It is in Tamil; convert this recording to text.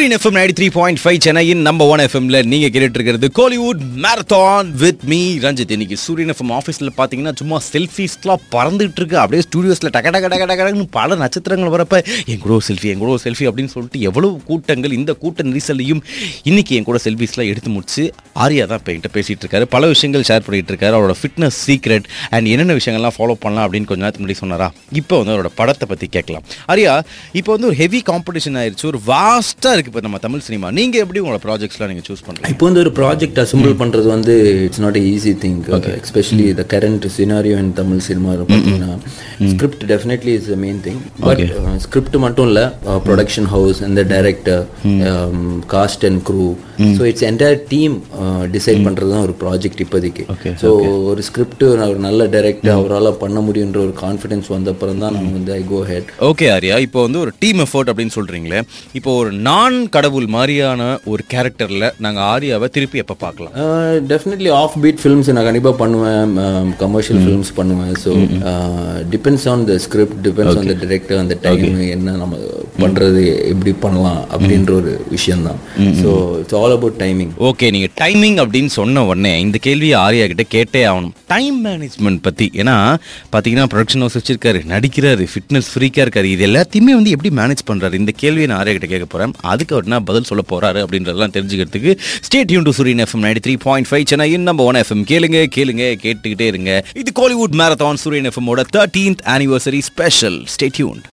சூரியன் FM ninety three point five சென்னையின் நம்பர் ஒன் எஃப்எம்ல நீங்க கேட்டுட்டு இருக்கிறது Kollywood marathon with me Ranjith இன்னைக்கு சூரியன் எஃப்எம் ஆஃபீஸில் பார்த்தீங்கன்னா சும்மா செல்ஃபிஸ்லாம் பறந்துட்டு இருக்கு அப்படியே ஸ்டூடியோஸில் டக டக டக டகன்னு பல நட்சத்திரங்கள் வரப்ப என் கூட ஒரு செல்ஃபி என் கூட ஒரு செல்ஃபி அப்படின்னு சொல்லிட்டு எவ்வளவு கூட்டங்கள் இந்த கூட்ட நெரிசலையும் இன்னைக்கு என் கூட செல்ஃபிஸ்லாம் எடுத்து முடிச்சு ஆரியா தான் இப்போ என்கிட்ட பேசிட்டு இருக்காரு பல விஷயங்கள் ஷேர் பண்ணிட்டு இருக்காரு அவரோட ஃபிட்னஸ் சீக்ரெட் அண்ட் என்னென்ன விஷயங்கள்லாம் ஃபாலோ பண்ணலாம் அப்படின்னு கொஞ்ச நேரத்துக்கு முன்னாடி சொன்னாரா இப்போ வந்து அவரோட படத்தை பற்றி கேட்கலாம் ஆரியா இப்போ வந்து ஒரு ஹெவி காம்படிஷன் ஆயிடுச்சு ஒரு வாஸ்ட்டாக இருக்குது இப்போ நம்ம தமிழ் சினிமா நீங்கள் எப்படி உங்களோட ப்ராஜெக்ட்ஸ்லாம் நீங்கள் சூஸ் பண்ணுறீங்க இப்போ வந்து ஒரு ப்ராஜெக்ட் அசம்பிள் பண்றது வந்து it's not easy thing especially the current scenario in Tamil cinema பார்த்தீங்கன்னா script definitely is the main thing but script மட்டும் இல்லை ப்ரொடக்ஷன் ஹவுஸ் அந்த director cast and crew so it's entire team decide பண்ணுறது தான் ஒரு ப்ராஜெக்ட் இப்போதைக்கு ஸோ ஒரு ஸ்கிரிப்ட் ஒரு நல்ல டைரக்டர் அவரால் பண்ண முடியுன்ற ஒரு கான்ஃபிடன்ஸ் வந்த அப்புறம் தான் நான் வந்து I go head okay Arya இப்போ வந்து ஒரு டீம் எஃபோர்ட் அப்படின்னு சொல்கிறீங்களே இப்போ ஒரு நான் கடவுள் மாதிரியான ஒரு கேரக்டரில் நாங்கள் ஆரியாவை திருப்பி எப்போ பார்க்கலாம் டெஃபினெட்லி ஆஃப் பீட் ஃபிலிம்ஸ் நான் கண்டிப்பாக பண்ணுவேன் கமர்ஷியல் ஃபிலிம்ஸ் பண்ணுவேன் so depends on the script depends on the director அந்த டைம் என்ன நம்ம பண்ணுறது எப்படி பண்ணலாம் அப்படின்ற ஒரு விஷயம்தான் so it's all about timing okay நீங்க டைமிங் அப்படின்னு சொன்ன உடனே இந்த கேள்வியை ஆரியா கிட்ட கேட்டே ஆகணும் டைம் மேனேஜ்மெண்ட் பத்தி ஏன்னா பாத்தீங்கன்னா ப்ரொடக்ஷன் ஹவுஸ் வச்சிருக்காரு நடிக்கிறாரு ஃபிட்னஸ் ஃப்ரீக்கா இருக்காரு இது எல்லாத்தையுமே வந்து எப்படி மேனேஜ் பண்றாரு இந்த கேள்வியை நான் ஆரியா கிட்ட கேட்க போறேன் அதுக்கு அவர் என்ன பதில் சொல்ல போறாரு அப்படின்றதெல்லாம் தெரிஞ்சுக்கிறதுக்கு ஸ்டேட் யூன் to Suryan FM ninety three point five சென்னையின் நம்ம ஒன் எஃப்எம் கேளுங்க கேளுங்க கேட்டுக்கிட்டே இருங்க இது கோலிவுட் மேரத்தான் சூரியன் எஃப்எம் ஓட தேர்ட்டீன்த் ஆனிவர்சரி ஸ்பெஷல் ஸ்டேட் யூன்